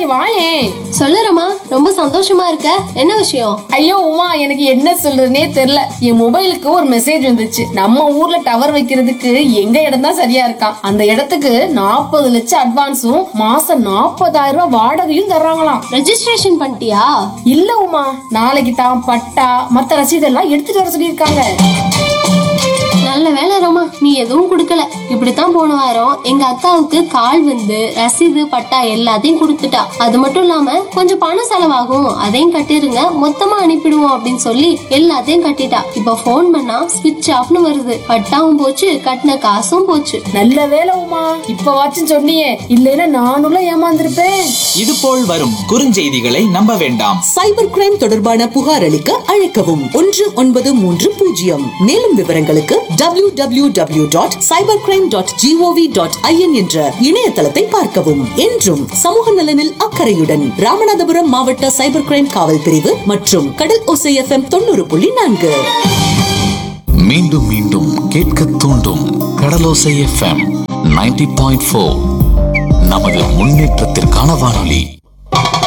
வாயேன் சொல்லுறமா ரொம்ப சந்தோஷமா இருக்க என்ன விஷயம் ஐயோ உமா எனக்கு என்ன சொல்றதுனே தெரியல என் மொபைலுக்கு ஒரு மெசேஜ் வந்துச்சு நம்ம ஊர்ல டவர் வைக்கிறதுக்கு எங்க இடம் தான் சரியா இருக்கான் அந்த இடத்துக்கு நாற்பது லட்சம் அட்வான்ஸும் மாசம் நாற்பதாயிரம் ரூபாய் வாடகையும் தர்றாங்களாம் ரெஜிஸ்ட்ரேஷன் பண்ணிட்டியா இல்ல உமா நாளைக்கு தான் பட்டா மத்த ரசீதெல்லாம் எடுத்துட்டு வர சொல்லியிருக்காங்க நல்ல வேலை ரோமா நீ எதுவும் கொடுக்கல இப்படித்தான் போன வாரம் எங்க அக்காவுக்கு கால் வந்து ரசீது பட்டா எல்லாத்தையும் கொடுத்துட்டா அது மட்டும் இல்லாம கொஞ்சம் பணம் செலவாகும் அதையும் கட்டிருங்க மொத்தமா அனுப்பிடுவோம் அப்படின்னு சொல்லி எல்லாத்தையும் கட்டிட்டா இப்ப ஃபோன் பண்ணா ஸ்விட்ச் ஆஃப்னு வருது பட்டாவும் போச்சு கட்டின காசும் போச்சு நல்ல வேலை உமா இப்பவாச்சும் சொன்னியே இல்லைன்னா நானும் ஏமாந்திருப்பேன் இதுபோல் வரும் குறுஞ்செய்திகளை நம்ப வேண்டாம் சைபர் கிரைம் தொடர்பான புகார் அளிக்க அழைக்கவும் ஒன்று ஒன்பது மூன்று பூஜ்ஜியம் மேலும் விவரங்களுக்கு W W W dot cyber crime dot GOV dot IN என்ற இணையதளத்தை பார்க்கவும் என்றும் சமூக நலனில் அக்கறையுடன் ராமநாதபுரம் மாவட்ட சைபர் கிரைம் காவல் பிரிவு மற்றும் கடல் ஓசை எஃப்எம் தொண்ணூறு புள்ளி நான்கு மீண்டும் மீண்டும் கேட்க தூண்டும் கடலோசை எஃப்எம் 90.4 பாயிண்ட் நமது முன்னேற்றத்திற்கான வானொலி